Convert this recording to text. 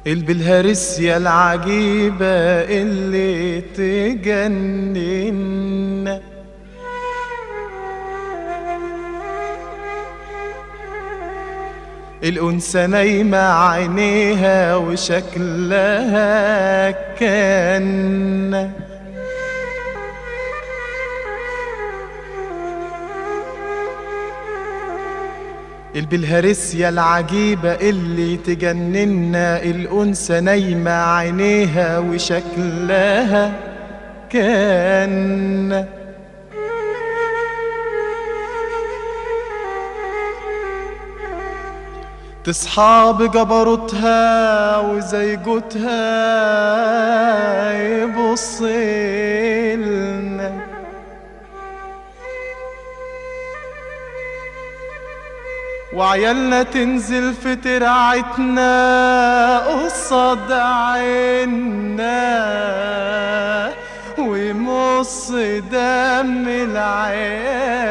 البلهارسيا العجيبة اللي تجنن الأنثى نايمة عينيها وشكلها كان البلهارسيا العجيبة اللي تجننا الأنثى نايمة عينيها وشكلها كان تصحى بجبروتها وزيجتها يبصلنا وعيالنا تنزل في ترعتنا قصاد عيننا ويمص دم العيال